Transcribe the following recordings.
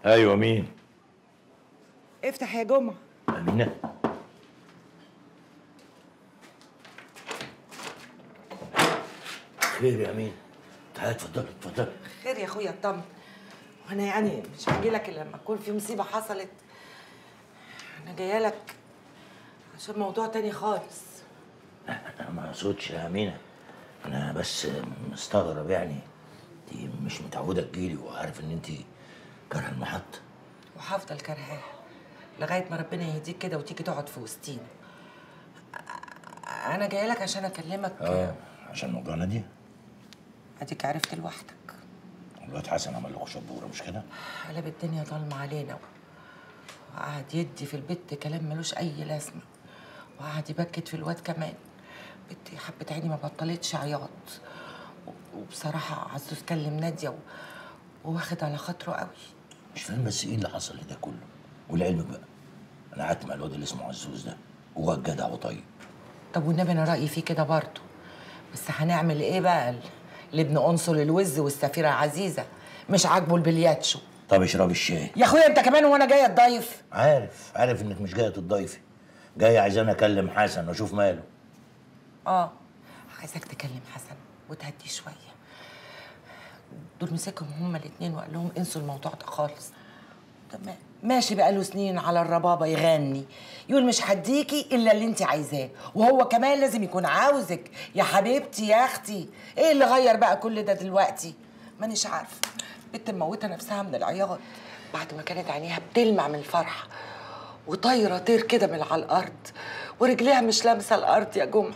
ايوه مين افتح يا جمعة امينه خير يا امين تعالى اتفضل اتفضل خير يا اخويا اطمن وانا يعني مش هاجي لك الا لما تكون في مصيبة حصلت انا جايه لك عشان موضوع تاني خالص انا ما اقصدش يا امينه انا بس مستغرب يعني انت مش متعوده تجيلي وعارف ان انت كاره المحط وهفضل كرهاها لغايه ما ربنا يهديك كده وتيجي تقعد في وسطينا انا جايه لك عشان اكلمك اه عشان موضوع ناديه اديك عرفت لوحدك الواد حسن عمل لكم شبوره مش كده قلب الدنيا ضلمة علينا وقعد يدي في البت كلام ملوش أي لازمة وقعد يبكت في الواد كمان بنتي حبة عيني ما بطلتش عياط و- وبصراحة عزوز كلم نادية و... وواخد على خاطره قوي مش فاهم بس ايه اللي حصل ده كله ولعلمك بقى انا قعدت مع الواد اللي اسمه عزوز ده هو جدع وطيب طب والنبي أنا رأيي فيه كده برضه بس هنعمل إيه بقى ل- لابن قنصل الوز والسفيرة عزيزة مش عاجبه البلياتشو طب اشرب الشاي يا اخويا انت كمان وانا جايه تضيف عارف عارف انك مش جايه تضيفي جايه عايزاني اكلم حسن واشوف ماله اه عايزك تكلم حسن وتهديه شويه دول مسكهم هما الاتنين وقال لهم انسوا الموضوع ده خالص تمام ماشي بقاله سنين على الربابه يغني يقول مش هديكي الا اللي انت عايزاه وهو كمان لازم يكون عاوزك يا حبيبتي يا اختي ايه اللي غير بقى كل ده دلوقتي مانيش عارفه بنت مموته نفسها من العياط بعد ما كانت عينيها بتلمع من الفرحه وطايره طير كده من على الارض ورجليها مش لامسه الارض يا جمعه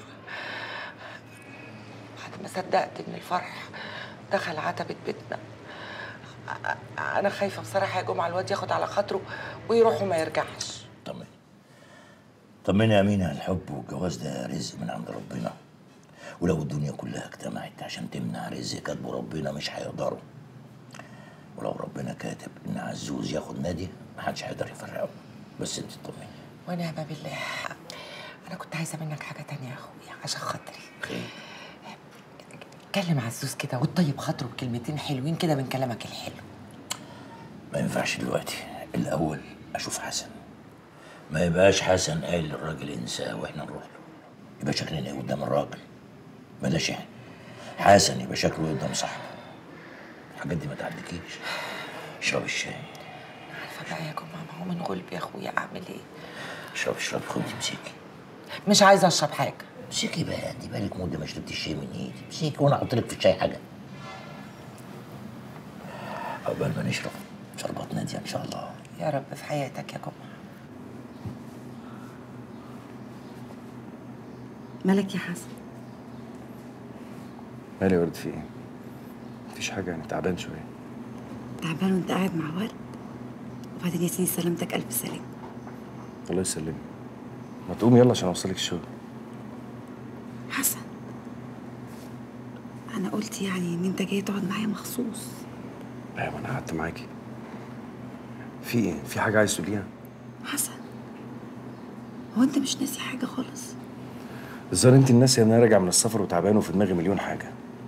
بعد ما صدقت ان الفرح دخل عتبة بيتنا أ- انا خايفه بصراحه يا جمعه الواد ياخد على خاطره ويروح وما يرجعش طمني طمني يا امينه الحب والجواز ده رزق من عند ربنا ولو الدنيا كلها اجتمعت عشان تمنع رزق كاتبه ربنا مش هيقدروا ولو ربنا كاتب ان عزوز ياخد نادي محدش هيقدر يفرقه بس انت اطمني ونعم بالله انا كنت عايزه منك حاجه تانية يا اخويا عشان خاطري خير كلم عزوز كده وتطيب خاطره بكلمتين حلوين كده من كلامك الحلو ما ينفعش دلوقتي الاول اشوف حسن ما يبقاش حسن قال للراجل انساه واحنا نروح له يبقى شكلنا ايه قدام الراجل بلاش يعني حسن يبقى شكله إيه قدام صاحبه الحاجات دي ما تعديكيش اشرب الشاي عارفه بقى يا جماعه ما هو من غلب يا اخويا اعمل ايه اشرب اشرب خدي امسكي مش عايزه اشرب حاجه امسكي بقى انت بقالك مده ما شربتيش شاي من ايدي امسكي وانا احط لك في الشاي حاجه عقبال ما نشرب شربات ناديه ان شاء الله يا رب في حياتك يا جمعه مالك يا حسن مالي يا ورد في ايه؟ مفيش حاجة يعني تعبان شوية تعبان وانت قاعد مع ورد وبعدين يا سيدي سلامتك الف سلام الله يسلمك ما تقوم يلا عشان اوصلك الشغل حسن انا قلت يعني ان انت جاي تقعد معايا مخصوص ايوه انا قعدت معاكي في ايه؟ في حاجة عايز تقوليها؟ حسن هو انت مش ناسي حاجه خالص الظاهر انت الناس ان انا راجع من السفر وتعبان وفي دماغي مليون حاجة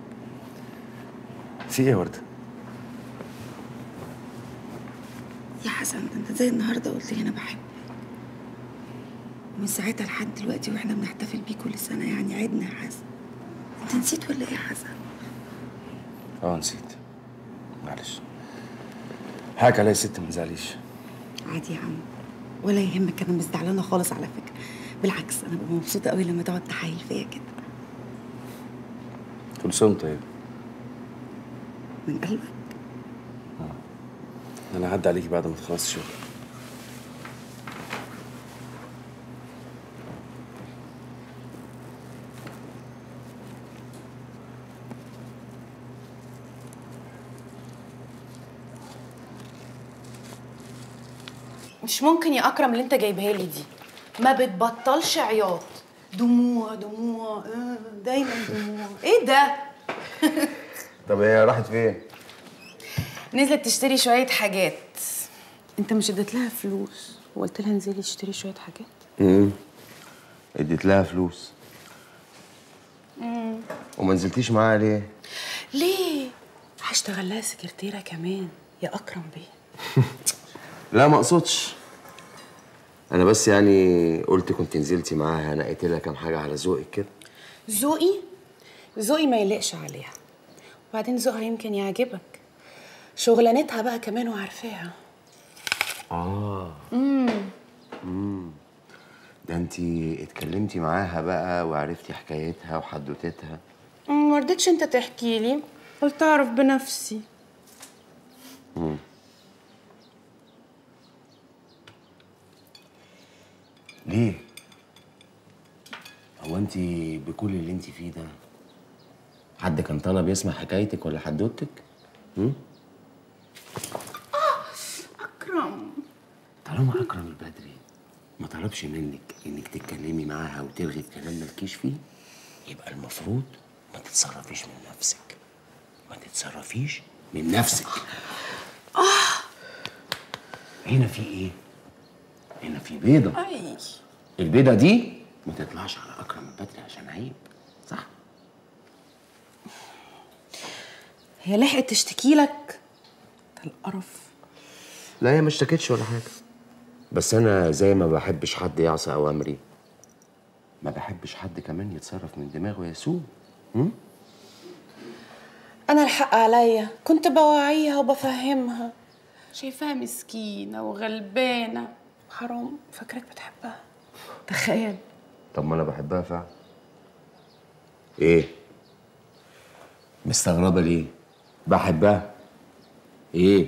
في ايه يا وردة؟ يا حسن ده انت زي النهارده قلت لي انا بحبك ومن ساعتها لحد دلوقتي واحنا بنحتفل بيه كل سنه يعني عيدنا يا حسن انت نسيت ولا ايه يا حسن اه نسيت معلش حقك عليا يا ست ما تزعليش عادي يا عم ولا يهمك انا مش زعلانه خالص على فكره بالعكس انا ببقى مبسوطه قوي لما تقعد تحايل فيا كده كل سنة وأنت طيب من قلبك انا هعدي عليكي بعد ما تخلصي الشغل مش ممكن يا اكرم اللي انت جايبها لي دي ما بتبطلش عياط دموع دموع آه، دايما دموع ايه ده طب هي راحت فين؟ نزلت تشتري شويه حاجات انت مش اديت لها فلوس وقلت لها انزلي اشتري شويه حاجات امم اديت لها فلوس وما نزلتيش معاها ليه؟ ليه هشتغل لها سكرتيره كمان يا اكرم بيه لا ما اقصدش انا بس يعني قلت كنت نزلتي معاها نقيت لها كام حاجه على ذوقك كده ذوقي ذوقي ما يليقش عليها وبعدين ذوقها يمكن يعجبك شغلانتها بقى كمان وعارفاها اه ده انت اتكلمتي معاها بقى وعرفتي حكايتها وحدوتتها أمم، ما رضيتش انت تحكي لي قلت اعرف بنفسي ليه هو انت بكل اللي انت فيه ده حد كان طلب يسمع حكايتك ولا حدوتك اكرم طالما اكرم البدري ما طلبش منك انك تتكلمي معاها وتلغي الكلام مالكيش فيه يبقى المفروض ما تتصرفيش من نفسك ما تتصرفيش من نفسك هنا في ايه هنا في بيضه اي البيضه دي ما تطلعش على اكرم البدري عشان عيب صح هي لحقت تشتكي لك ده القرف لا هي ما اشتكتش ولا حاجه بس انا زي ما بحبش حد يعصي اوامري ما بحبش حد كمان يتصرف من دماغه يسوع انا الحق عليا كنت بوعيها وبفهمها شايفاها مسكينه وغلبانه حرام فاكراك بتحبها تخيل طب ما انا بحبها فعلا ايه مستغربه ليه بحبها ايه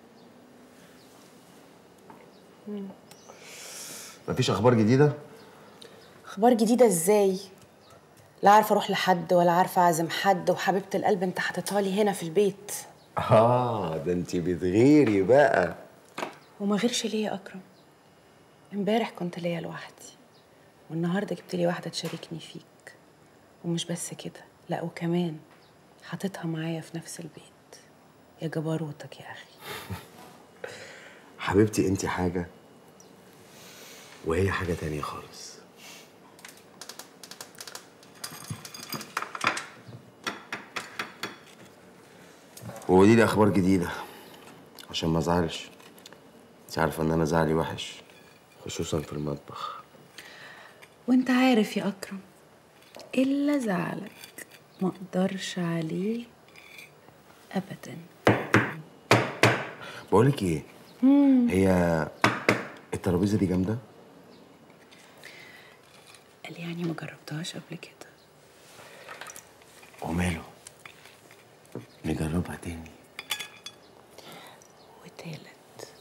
مفيش اخبار جديده اخبار جديده ازاي لا عارفه اروح لحد ولا عارفه اعزم حد وحبيبه القلب انت حاططها لي هنا في البيت اه ده انت بتغيري بقى وما غيرش ليه يا اكرم امبارح كنت ليا لوحدي والنهارده جبت لي واحده تشاركني فيك ومش بس كده لا وكمان حاططها معايا في نفس البيت يا جبروتك يا اخي حبيبتي انت حاجه وهي حاجه تانية خالص ودي لي اخبار جديده عشان ما ازعلش انت عارفه ان انا زعلي وحش خصوصا في المطبخ وانت عارف يا اكرم الا زعلك ما اقدرش عليه ابدا بقولك ايه هي الترابيزه دي جامده قال يعني ما جربتهاش قبل كده وماله نجربها تاني وتالت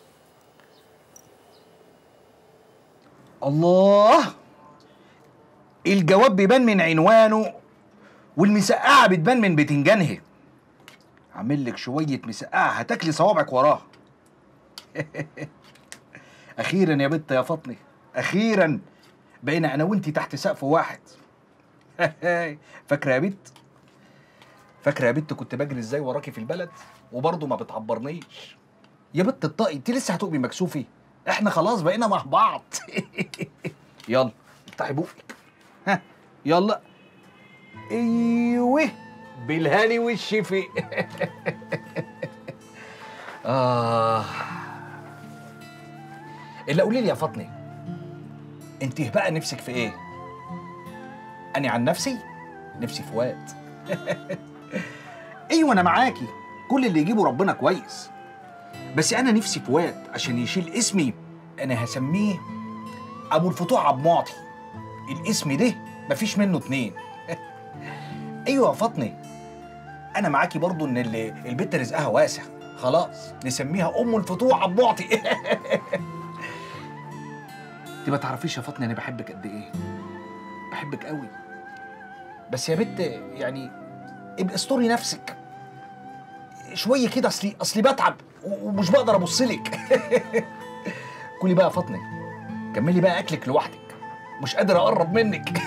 الله الجواب بيبان من عنوانه والمسقعه بتبان من بتنجانها عامل لك شويه مسقعه هتاكلي صوابعك وراها اخيرا يا بت يا فاطمه اخيرا بقينا انا وانتي تحت سقف واحد فاكره يا بت فاكره يا بت كنت بجري ازاي وراكي في البلد وبرضه ما بتعبرنيش يا بت الطاقي انت لسه هتبقي مكسوفي احنا خلاص بقينا مع بعض يلا افتحي بوقك ها يلا ايوه بالهاني والشفي اه اللي قولي لي يا فاطمه انت بقى نفسك في ايه انا عن نفسي نفسي في واد ايوه انا معاكي كل اللي يجيبه ربنا كويس بس انا نفسي في واد عشان يشيل اسمي انا هسميه ابو الفتوح عبد معطي الاسم ده مفيش منه اتنين ايوه يا فاطمه انا معاكي برضو ان ال- البت رزقها واسع خلاص نسميها ام الفتوح عبد معطي انت ما تعرفيش يا فاطمه انا بحبك قد ايه بحبك قوي بس يا بت يعني ابقى استوري نفسك شويه كده اصلي اصلي بتعب و- ومش بقدر ابص لك كلي بقى يا فاطمه كملي بقى اكلك لوحدك مش قادر اقرب منك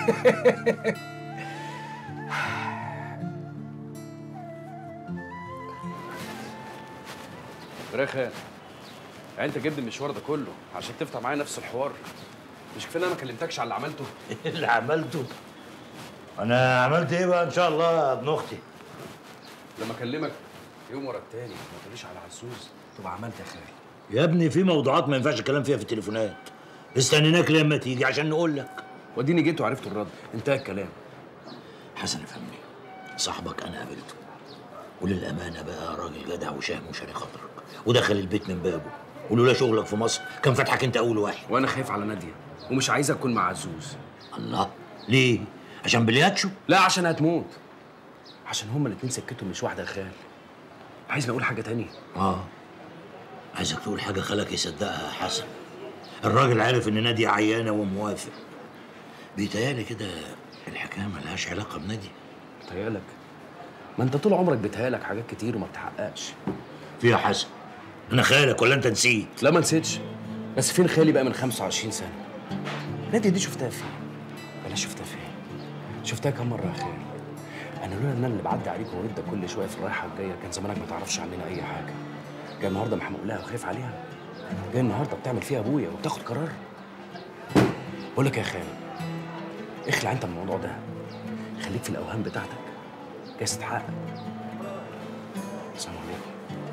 رخا يعني انت جبت المشوار ده كله عشان تفتح معايا نفس الحوار مش كفايه ان انا ما كلمتكش على اللي عملته اللي عملته انا عملت ايه بقى ان شاء الله يا ابن اختي لما اكلمك يوم ورا التاني ما تقوليش على عزوز تبقى عملت يا خالي يا ابني في موضوعات ما ينفعش الكلام فيها في التليفونات استنيناك لما تيجي عشان نقول لك وديني جيت وعرفت الرد انتهى الكلام حسن افهمني صاحبك انا قابلته وللامانه بقى راجل جدع وشهم وشاري خاطرك ودخل البيت من بابه ولولا شغلك في مصر كان فاتحك انت اول واحد وانا خايف على ناديه ومش عايز اكون مع عزوز الله ليه عشان بلياتشو لا عشان هتموت عشان هما الاتنين سكتهم مش واحده يا خال عايز اقول حاجه تانية اه عايزك تقول حاجه خلك يصدقها يا حسن الراجل عارف ان نادية عيانه وموافق بيتهيألي كده الحكايه ملهاش علاقه بنادية بتهيألك ما انت طول عمرك بيتهيألك حاجات كتير وما بتحققش فيها حسن انا خالك ولا انت نسيت لا ما نسيتش بس فين خالي بقى من 25 سنه نادية دي شفتها فين ولا شفتها فين شفتها كم مره يا خالي انا لولا ان انا اللي بعدي عليك وردة كل شويه في الرايحه الجايه كان زمانك ما تعرفش عننا اي حاجه جاي النهارده محمق لها وخايف عليها جاي النهارده بتعمل فيها ابويا وبتاخد قرار بقول لك يا خالي اخلع انت من الموضوع ده خليك في الاوهام بتاعتك جايز تتحقق السلام عليكم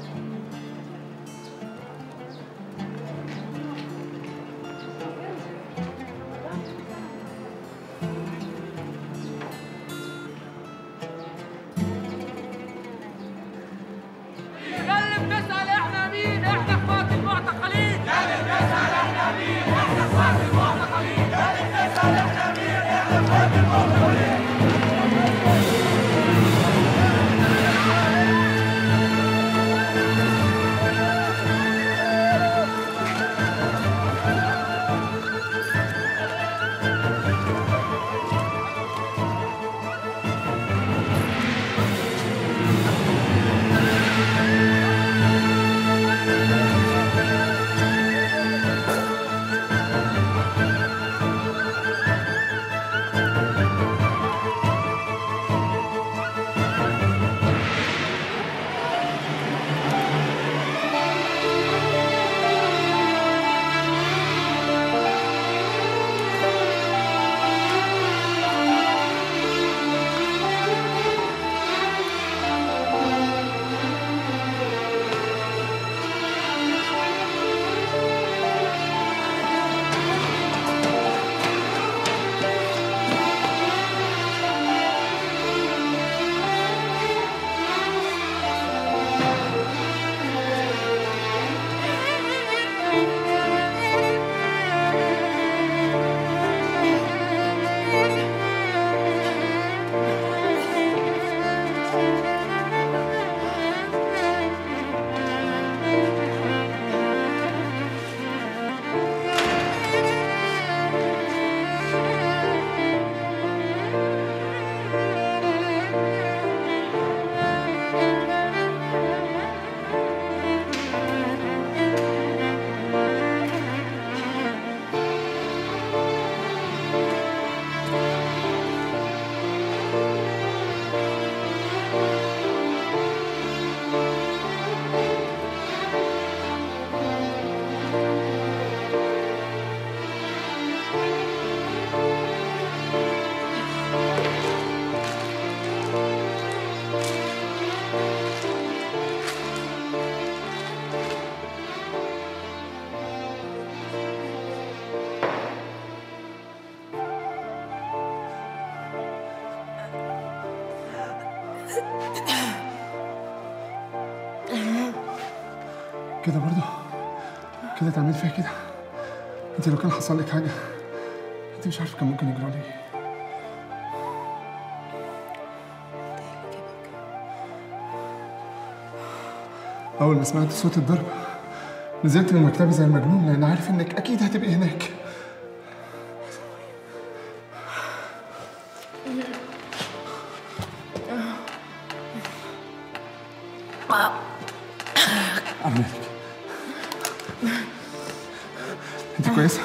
كلم تسأل احنا مين احنا اخوات المعتقلين كلم تسأل احنا مين احنا اخوات المعتقلين كلم تسأل احنا مين احنا اخوات المعتقلين كده برضه كده تعمل فيها كده انت لو كان حصل لك حاجه انت مش عارفه كان ممكن يجرى لي ايه اول ما سمعت صوت الضرب نزلت من مكتبي زي المجنون لان عارف انك اكيد هتبقي هناك عمالك انت كويسه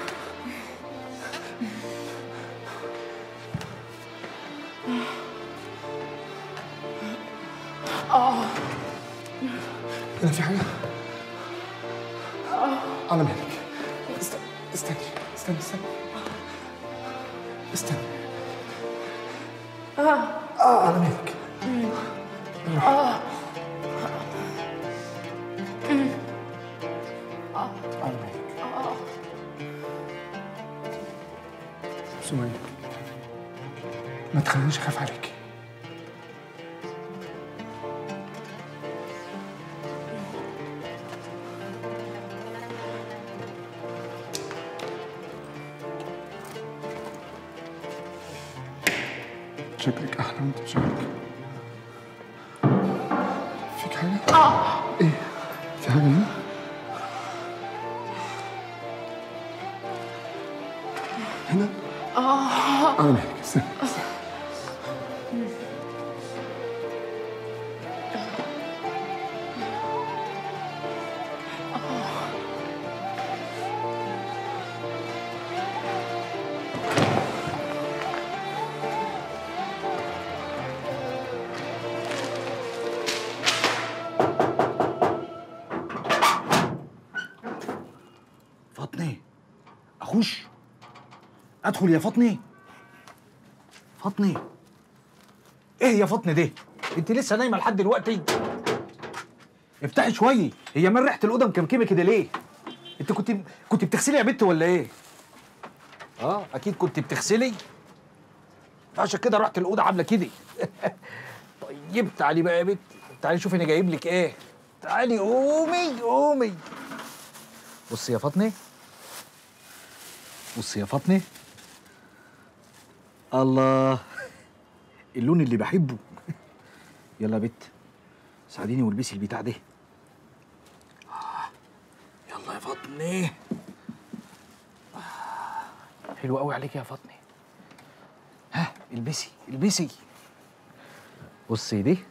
هنا في حاجه على مهلك است- استني استني استني استني اه على مهلك سمية ما تخلينيش اخاف عليكي شكلك احلى وانت بشكلك فيك حاجة؟ اه ايه؟ في حاجة هنا؟ هنا؟ اه اه مالك استنى استنى. فاطمه اخش ادخل يا فاطمه فاطمه ايه يا فاطمه دي انت لسه نايمه لحد دلوقتي افتحي شويه هي من ريحه الاوضه مكمكمه كده ليه انت كنت كنت بتغسلي يا بت ولا ايه اه اكيد كنت بتغسلي عشان كده رحت الاوضه عامله كده طيب تعالي بقى يا بت تعالي شوفي انا جايب لك ايه تعالي قومي قومي بصي يا فاطمه بصي يا فاطمه الله اللون اللي بحبه يلا يا بت ساعديني والبسي البتاع ده آه، يلا يا فاطمه آه، حلو قوي عليك يا فاطمه ها البسي البسي بصي دي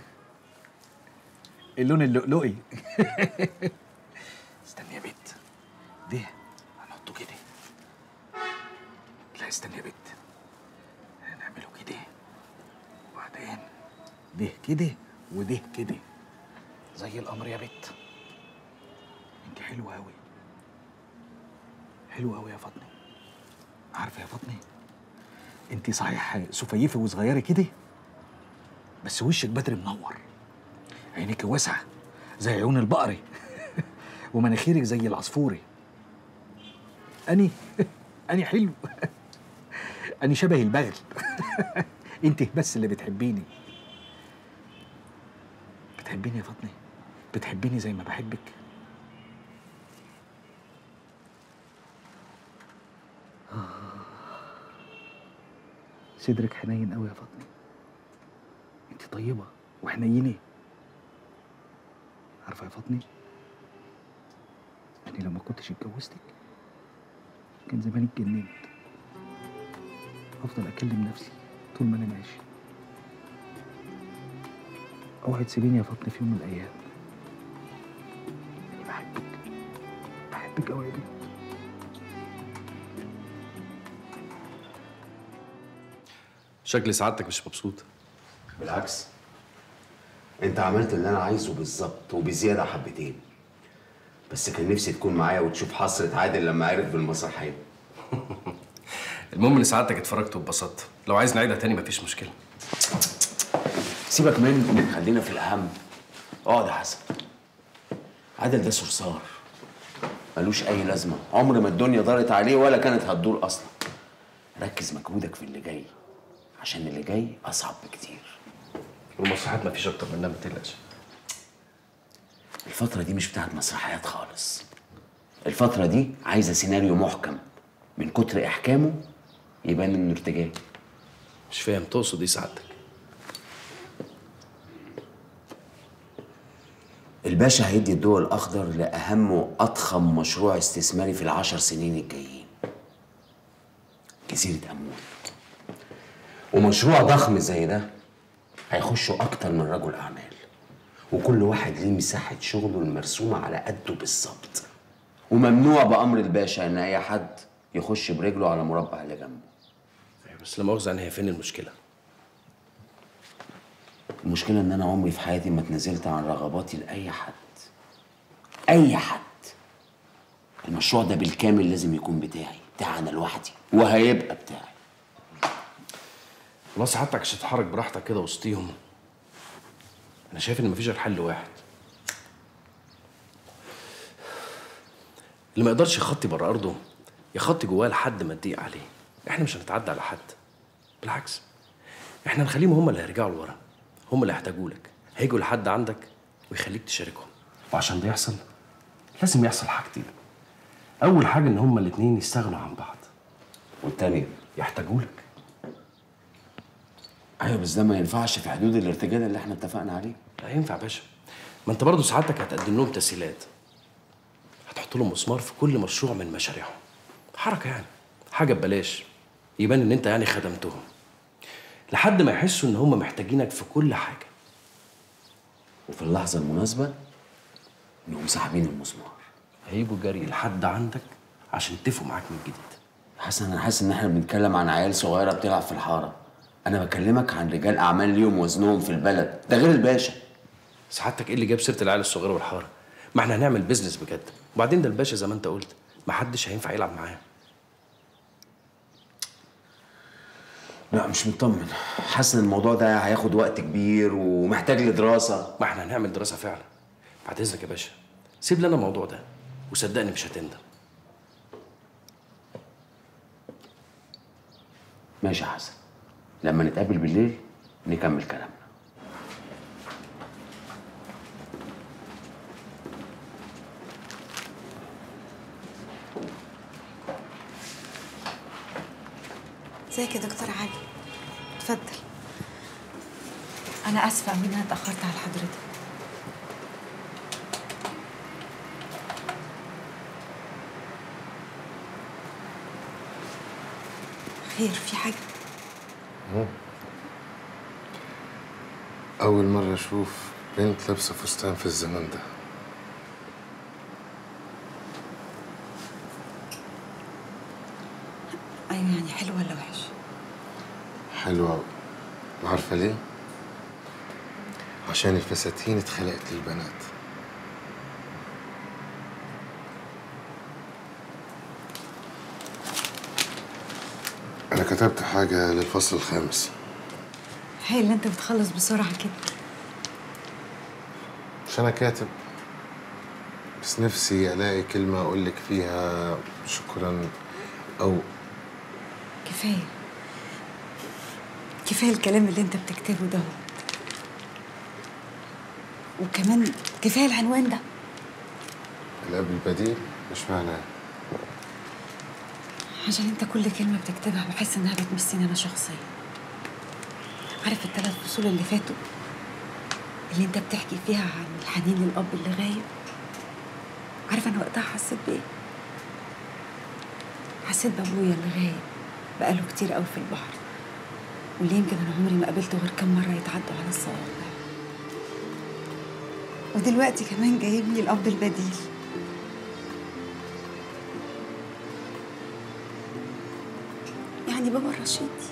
اللون اللؤلؤي استني يا بت ده هنحطه كده لا استني يا بت هنعمله كده وبعدين ده كده وده كده زي القمر يا بت انت حلوه قوي حلوه قوي يا فاطمه عارفه يا فاطمه انت صحيح سفيفه وصغيره كده بس وشك بدر منور عينيك واسعه زي عيون البقري ومناخيرك زي العصفوري اني اني حلو اني شبه البغل انت بس اللي بتحبيني بتحبيني يا فاطمه بتحبيني زي ما بحبك صدرك حنين قوي يا فاطمه انت طيبه وحنينه عارفه يا فاطمه يعني لو ما كنتش اتجوزتك كان زماني اتجننت افضل اكلم نفسي طول ما انا ماشي اوعي تسيبيني يا فاطمه في يوم من الايام انا بحبك بحبك قوي يا بنت شكل سعادتك مش مبسوط بالعكس انت عملت اللي انا عايزه بالظبط وبزياده حبتين بس كان نفسي تكون معايا وتشوف حسرة عادل لما عرف بالمسرحيه المهم ان سعادتك اتفرجت واتبسطت لو عايز نعيدها تاني مفيش مشكله سيبك منه خلينا في الاهم اقعد يا حسن عادل ده صرصار ملوش اي لازمه عمر ما الدنيا دارت عليه ولا كانت هتدور اصلا ركز مجهودك في اللي جاي عشان اللي جاي اصعب بكتير والمسرحيات مفيش اكتر منها ما تقلقش الفترة دي مش بتاعت مسرحيات خالص الفترة دي عايزة سيناريو محكم من كتر إحكامه يبان إنه ارتجال مش فاهم تقصد ايه سعادتك الباشا هيدي الضوء الأخضر لأهم وأضخم مشروع استثماري في العشر سنين الجايين جزيرة أمون ومشروع ضخم زي ده هيخشوا أكتر من رجل أعمال وكل واحد ليه مساحة شغله المرسومة على قده بالظبط وممنوع بأمر الباشا إن أي حد يخش برجله على مربع اللي جنبه بس لا مؤاخذه يعني هي فين المشكله المشكلة إن أنا عمري في حياتي ما اتنازلت عن رغباتي لأي حد أي حد المشروع ده بالكامل لازم يكون بتاعي بتاعي أنا لوحدي وهيبقى بتاعي والله سعادتك عشان تتحرك براحتك كده وسطيهم انا شايف ان مفيش غير حل واحد اللي ما يقدرش يخطي بره ارضه يخطي جواه لحد ما تضيق عليه احنا مش هنتعدى على حد بالعكس احنا هنخليهم هم اللي هيرجعوا لورا هم اللي هيحتاجوا لك هيجوا لحد عندك ويخليك تشاركهم وعشان ده يحصل لازم يحصل حاجتين اول حاجه ان هما الاتنين يستغنوا عن بعض والتانية يحتاجوا لك ايوه بس ده ما ينفعش في حدود الارتجال اللي احنا اتفقنا عليه لا ينفع يا باشا ما انت برضه سعادتك هتقدم لهم تسهيلات هتحط لهم مسمار في كل مشروع من مشاريعهم حركه يعني حاجه ببلاش يبان ان انت يعني خدمتهم لحد ما يحسوا ان هم محتاجينك في كل حاجه وفي اللحظة المناسبة نقوم ساحبين المسمار هيجوا جري لحد عندك عشان يتفقوا معاك من جديد حسن انا حاسس ان احنا بنتكلم عن عيال صغيرة بتلعب في الحارة انا بكلمك عن رجال اعمال ليهم وزنهم في البلد ده غير الباشا سعادتك ايه اللي جاب سيره العيال الصغيره والحاره ما احنا هنعمل بيزنس بجد وبعدين ده الباشا زي ما انت قلت ما حدش هينفع يلعب معاه لا مش مطمن حاسس ان الموضوع ده هياخد وقت كبير ومحتاج لدراسة ما احنا هنعمل دراسه فعلا بعد اذنك يا باشا سيب لنا الموضوع ده وصدقني مش هتندم ماشي يا حسن لما نتقابل بالليل نكمل كلامنا ازيك يا دكتور علي اتفضل أنا آسفة أمين أنا اتأخرت على حضرتك خير في حاجه أول مرة أشوف بنت لابسة فستان في الزمن ده ايوه يعني حلو ولا وحش حلوة أوي وعارفة ليه؟ عشان الفساتين اتخلقت للبنات أنا كتبت حاجة للفصل الخامس هاي اللي انت بتخلص بسرعه كده مش أنا كاتب بس نفسي ألاقي كلمة أقولك فيها شكرا أو كفايه كفايه الكلام اللي انت بتكتبه ده وكمان كفايه العنوان ده الأب البديل مش معناه عشان انت كل كلمه بتكتبها بحس انها بتمسني انا شخصيا عارف الثلاث فصول اللي فاتوا اللي انت بتحكي فيها عن الحنين للاب اللي غايب عارف انا وقتها حسيت بايه حسيت بابويا اللي غايب بقاله كتير قوي في البحر واللي يمكن انا عمري ما قابلته غير كام مره يتعدوا على الصوابع ودلوقتي كمان جايب لي الاب البديل يعني بابا الرشيدي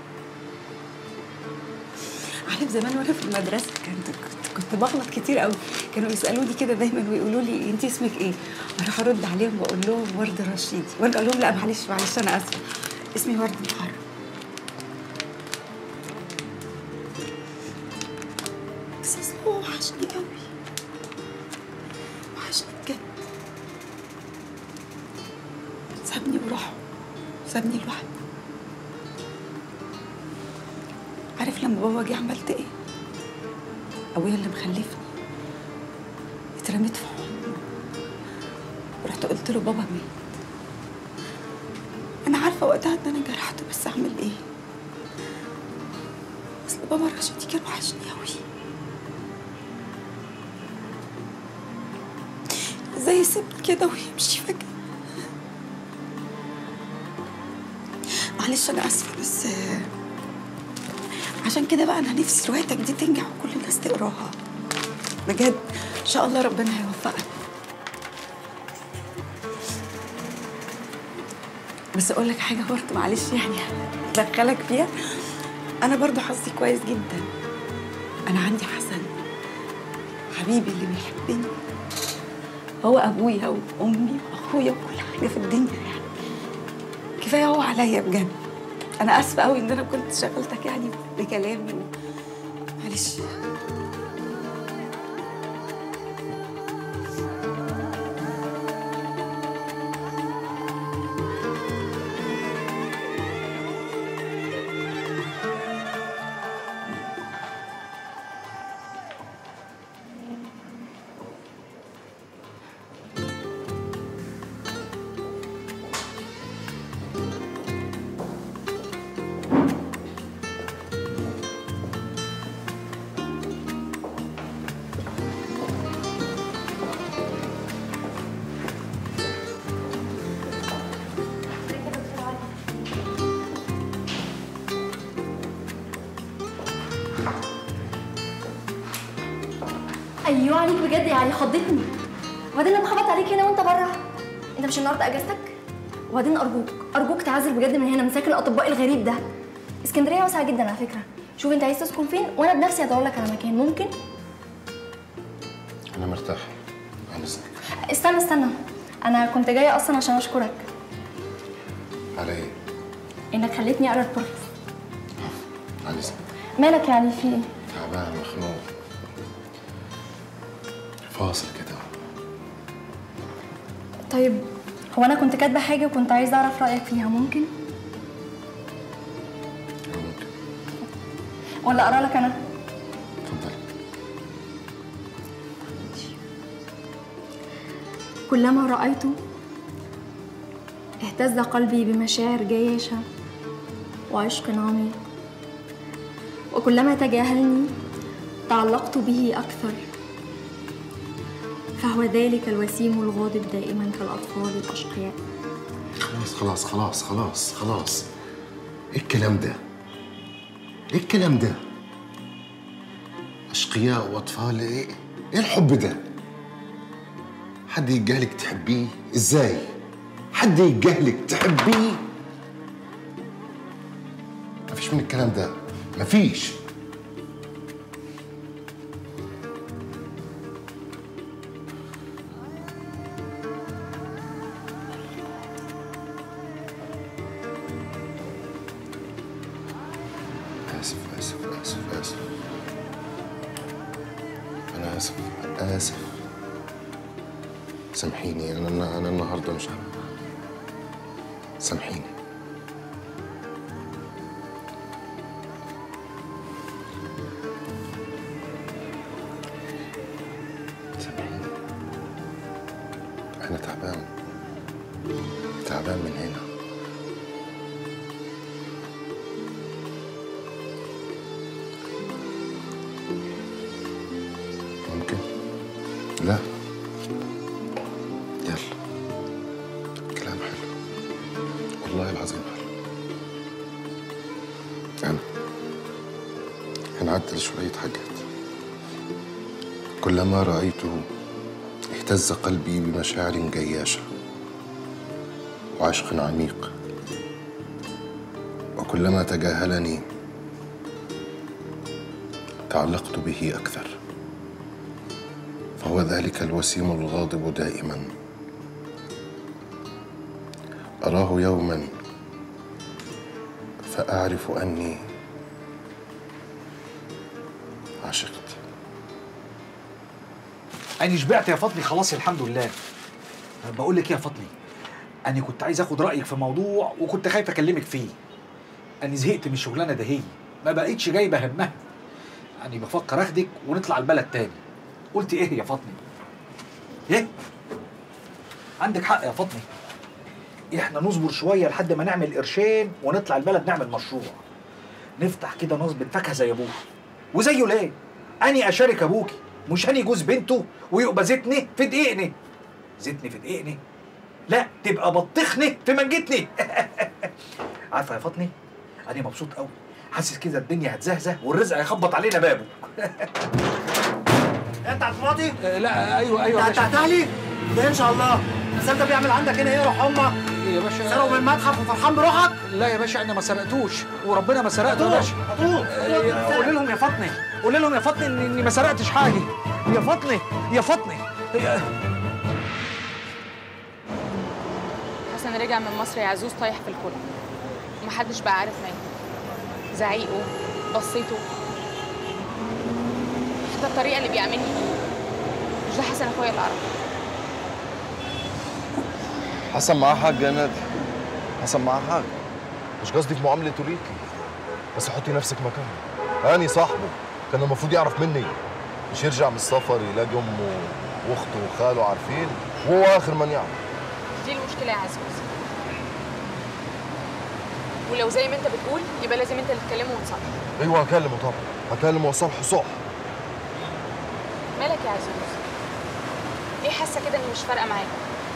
عارف زمان وانا في المدرسه كنت كنت, كنت بغلط كتير قوي كانوا يسالوني كده دايما ويقولوا لي انت اسمك ايه اروح ارد عليهم واقول لهم ورد الرشيدي وارجع اقول لهم لا معلش معلش انا اسفه اسمي ورد محرم بس اصل هو وحشني قوي وحشني بجد سابني وراح سابني لوحدي عارف لما بابا جه عملت ايه ابويا اللي مخلفني اترميت في حضنه ورحت قلت له بابا مات انا عارفه وقتها ان انا جرحته بس اعمل ايه اصل بابا رشيدي كان وحشني قوي ازاي يسيبني كده ويمشي فجاه معلش انا اسفه بس آه، عشان كده بقى انا نفسي روايتك دي تنجح وكل الناس تقراها بجد ان شاء الله ربنا هيوفقك بس اقول لك حاجه برضه معلش يعني ادخلك فيها انا برضه حظي كويس جدا انا عندي حسن حبيبي اللي بيحبني هو ابويا وامي واخويا وكل حاجه في الدنيا يعني كفايه هو عليا بجد انا اسفه قوي ان انا كنت شغلتك يعني بكلامي و... معلش ايوه عليك بجد يعني خضتني وبعدين انا بخبط عليك هنا وانت بره انت مش النهارده اجازتك وبعدين ارجوك ارجوك تعزل بجد من هنا من ساكن الاطباء الغريب ده اسكندريه واسعه جدا على فكره شوف انت عايز تسكن فين وانا بنفسي هدور لك على مكان ممكن انا مرتاح على اذنك استنى استنى انا كنت جايه اصلا عشان اشكرك على ايه؟ انك خليتني اقرا البوليس على اذنك مالك يعني في ايه تعبان مخنوق فاصل كده طيب هو انا كنت كاتبه حاجه وكنت عايزه اعرف رايك فيها ممكن ممكن ولا اقرا لك انا اتفضل كلما رأيته اهتز قلبي بمشاعر جياشة وعشق عميق وكلما تجاهلني تعلقت به أكثر فهو ذلك الوسيم الغاضب دائما كالأطفال الأشقياء خلاص خلاص خلاص خلاص خلاص ايه الكلام ده؟ ايه الكلام ده؟ اشقياء واطفال ايه؟ ايه الحب ده؟ حد يتجاهلك تحبيه؟ ازاي؟ حد يتجاهلك تحبيه؟ مفيش من الكلام ده مفيش آسف آسف آسف آسف أنا آسف آسف سامحيني أنا أنا أنا النهاردة مش عارف سامحيني سامحيني أنا تعبان تعبان من هنا ممكن لا يلا كلام حلو والله العظيم حلو أنا هنعدل شوية حاجات كلما رأيته اهتز قلبي بمشاعر جياشة وعشق عميق وكلما تجاهلني تعلقت به أكثر فهو ذلك الوسيم الغاضب دائما أراه يوما فأعرف أني عشقت أنا شبعت يا فاطمي خلاص الحمد لله بقول لك إيه يا فاطمي أنا كنت عايز آخد رأيك في موضوع وكنت خايف أكلمك فيه أنا زهقت من الشغلانة ده هي ما بقتش جايبة همها أنا بفكر أخدك ونطلع البلد تاني قلت إيه يا فاطمي؟ إيه؟ عندك حق يا فاطمي إحنا نصبر شوية لحد ما نعمل قرشين ونطلع البلد نعمل مشروع نفتح كده نصبة فاكهة زي أبوك وزيه ليه؟ أني أشارك أبوكي مش هاني جوز بنته ويبقى زيتني في دقيقني زيتني في دقيقني لا تبقى بطخني في منجتني عارفه يا فاطمي انا مبسوط قوي حاسس كده الدنيا هتزهزه والرزق هيخبط علينا بابه انت عبد الفاضي؟ لا ايوه ايوه ده يا باشا. بتاع اهلي؟ ده ان شاء الله بس انت بيعمل عندك هنا ايه روح امك؟ يا باشا سرقوا من المتحف وفرحان بروحك؟ لا يا باشا انا ما سرقتوش وربنا ما سرقته يا هاتوه، باشا هاتوه، آه، قول لهم يا فاطمه قول لهم يا فاطمه إن- اني ما سرقتش حاجه يا فاطمه يا فاطمه يا- حسن رجع من مصر يا عزوز طايح في الكل ومحدش بقى عارف ماله زعيقه بصيته حتى الطريقه اللي بيعاملني بيها مش ده حسن اخويا اللي اعرفه حسن معاه حاجة يا نادي حسن معاه حاجة مش قصدي في معاملته ليكي بس حطي نفسك مكانه هاني صاحبه كان المفروض يعرف مني مش يرجع من السفر يلاقي امه واخته وخاله عارفين وهو اخر من يعرف دي المشكله يا عزوز ولو زي ما انت بتقول يبقى لازم انت اللي تكلمه وتصالحه ايوه هكلمه طبعا هكلمه وصالحه صح مالك يا عزوز ليه حاسه كده ان مش فارقه معاك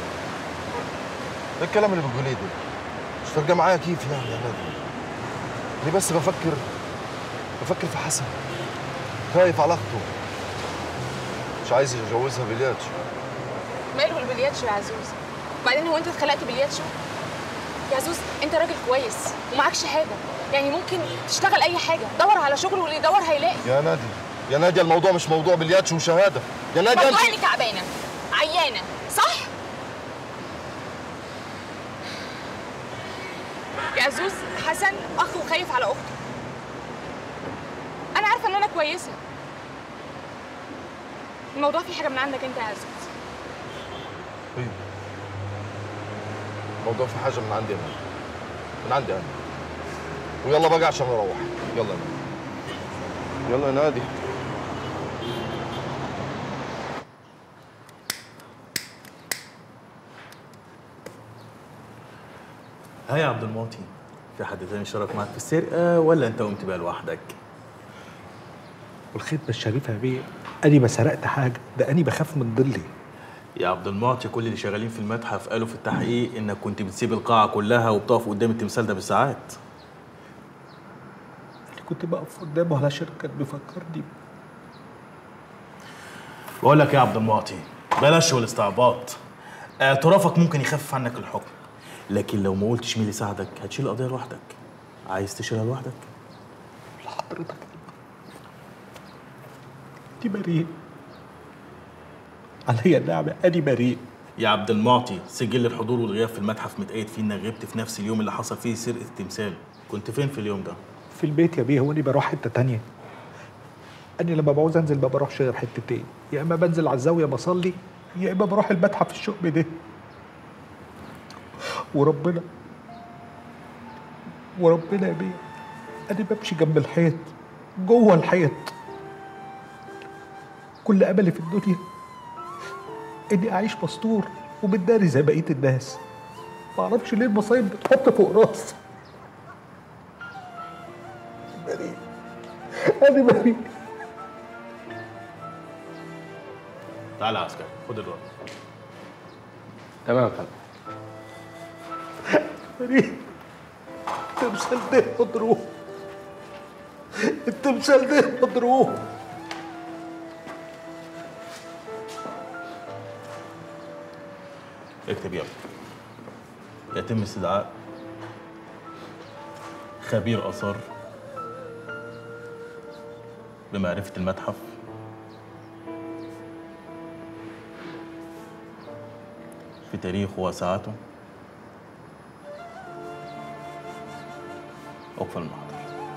ايه الكلام اللي بتقوليه ده مش فارقه معايا كيف يعني يا نادي انا بس بفكر بفكر في حسن خايف على اخته مش عايز يجوزها بلياتشو ماله البلياتشو يا عزوز وبعدين هو انت اتخلقت بلياتشو يا عزوز انت راجل كويس ومعاك شهاده يعني ممكن تشتغل اي حاجه دور على شغل واللي يدور هيلاقي يا نادي يا نادي الموضوع مش موضوع بلياتشو وشهاده يا نادي موضوع انت اني تعبانه عيانه صح يا عزوز حسن اخ وخايف على اخته انا عارفه ان انا كويسه الموضوع فيه حاجه من عندك انت يا عزوز ايوه الموضوع في حاجه من عندي انا من عندي انا ويلا بقى عشان نروح يلا يا نادي يلا يا نادي ها يا عبد المعطي في حد تاني شارك معاك في السرقة ولا أنت قمت بيها لوحدك؟ والخدمة الشريفة يا بيه أني ما سرقت حاجة ده أني بخاف من ضلي يا عبد المعطي كل اللي شغالين في المتحف قالوا في التحقيق إنك كنت بتسيب القاعة كلها وبتقف قدام التمثال ده بالساعات أنا كنت بقف قدامه علشان كان بيفكرني بقول لك يا عبد المعطي بلاش والاستعباط اعترافك ممكن يخفف عنك الحكم لكن لو ما قلتش مين اللي ساعدك هتشيل القضية لوحدك عايز تشيلها لوحدك؟ حضرتك دي بريء عليا النعمة أني بريء يا عبد المعطي سجل الحضور والغياب في المتحف متقيد فيه انك غبت في نفس اليوم اللي حصل فيه سرقة التمثال كنت فين في اليوم ده؟ في البيت يا بيه هو أني بروح حتة تانية أني لما بعوز أنزل ما بروحش غير حتتين يا إما بنزل على الزاوية بصلي يا إما بروح المتحف الشؤم ده وربنا وربنا يا بيه أنا بمشي جنب الحيط جوه الحيط كل أملي في الدنيا إني أعيش مستور ومتداري زي بقية الناس معرفش ليه المصايب بتحط فوق راسي بريء أنا بريء تعالى يا عسكري خد الورق تمام يا فندم بريء التمثال ده مضروب التمثال ده مضروب اكتب يلا يتم استدعاء خبير آثار بمعرفة المتحف في تاريخه وساعته أقفل المحضر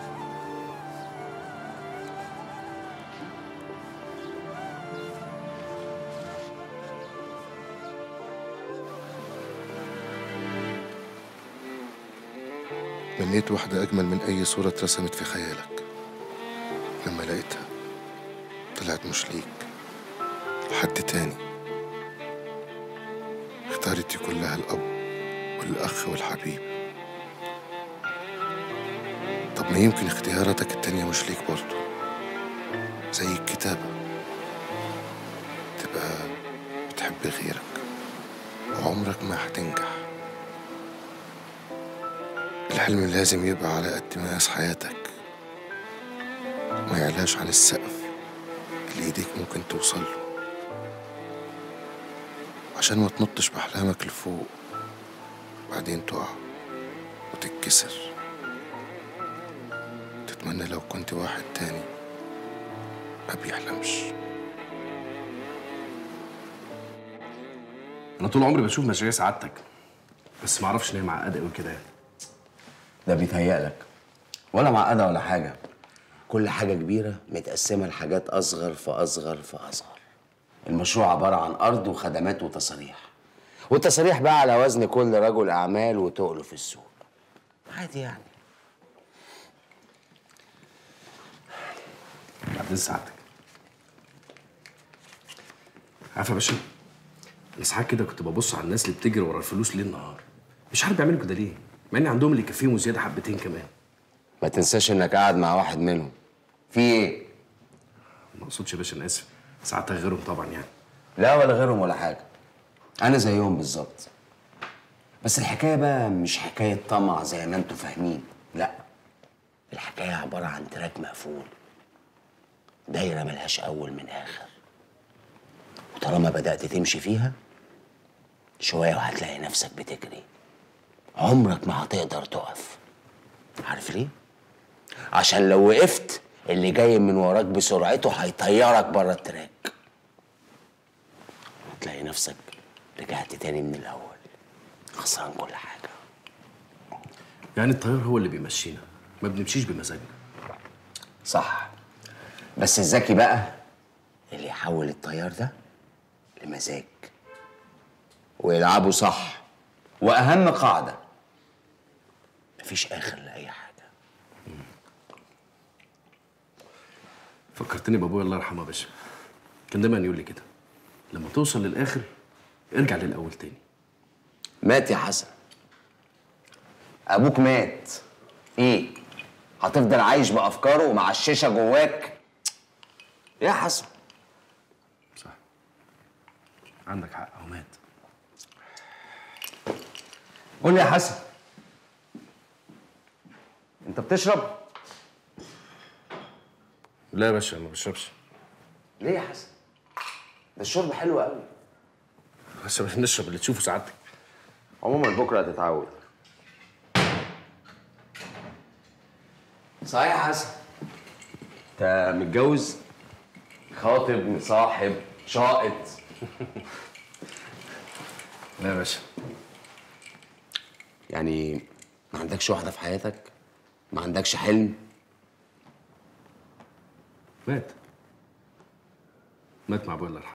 مليت واحدة أجمل من أي صورة اترسمت في خيالك لما لقيتها طلعت مش ليك لحد تاني اختارت يكون لها الأب والأخ والحبيب طب ما يمكن اختياراتك التانية مش ليك برضه زي الكتابة تبقى بتحب غيرك وعمرك ما هتنجح الحلم لازم يبقى على قد مقاس حياتك ما يعلاش عن السقف اللي ايديك ممكن توصل له عشان ما تنطش بأحلامك لفوق بعدين تقع وتتكسر تتمنى لو كنت واحد تاني ما بيحلمش انا طول عمري بشوف مشاريع سعادتك بس ما اعرفش ان هي معقده قوي كده يعني ده بيتهيألك ولا معقدة ولا حاجة كل حاجة كبيرة متقسمة لحاجات أصغر فأصغر فأصغر المشروع عبارة عن أرض وخدمات وتصاريح والتصاريح بقى على وزن كل رجل أعمال وتقله في السوق عادي يعني بعدين سعادتك عارف يا باشا انا ساعات كده كنت ببص على الناس اللي بتجري ورا الفلوس ليل نهار مش عارف بيعملوا كده ليه مع ان عندهم اللي يكفيهم وزياده حبتين كمان ما تنساش إنك قاعد مع واحد منهم في إيه؟ ما اقصدش يا باشا انا اسف ساعتك غيرهم طبعا يعني لا ولا غيرهم ولا حاجة أنا زيهم بالظبط بس الحكاية بقى مش حكاية طمع زي ما انتوا فاهمين لا الحكاية عبارة عن تراك مقفول دايرة ملهاش أول من آخر وطالما بدأت تمشي فيها شوية وهتلاقي نفسك بتجري عمرك ما هتقدر تقف عارف ليه؟ عشان لو وقفت اللي جاي من وراك بسرعته هيطيرك بره التراك هتلاقي نفسك رجعت تاني من الأول خسران كل حاجة يعني الطيار هو اللي بيمشينا ما بنمشيش بمزاجنا صح بس الذكي بقى اللي يحول الطيار ده لمزاج ويلعبه صح واهم قاعده مفيش اخر لاي حاجه فكرتني بابويا الله يرحمه يا باشا كان دايما يقول لي كده لما توصل للاخر ارجع للاول تاني مات يا حسن ابوك مات ايه هتفضل عايش بافكاره ومعششه جواك يا حسن عندك حق هو مات قول لي يا حسن انت بتشرب لا يا باشا ما بشربش ليه يا حسن ده الشرب حلو قوي بس مش نشرب اللي تشوفه سعادتك عموما بكره هتتعود صحيح يا حسن انت متجوز خاطب مصاحب شائط لا يا باشا يعني ما عندكش واحده في حياتك ما عندكش حلم مات مات مع ابويا الله يرحمه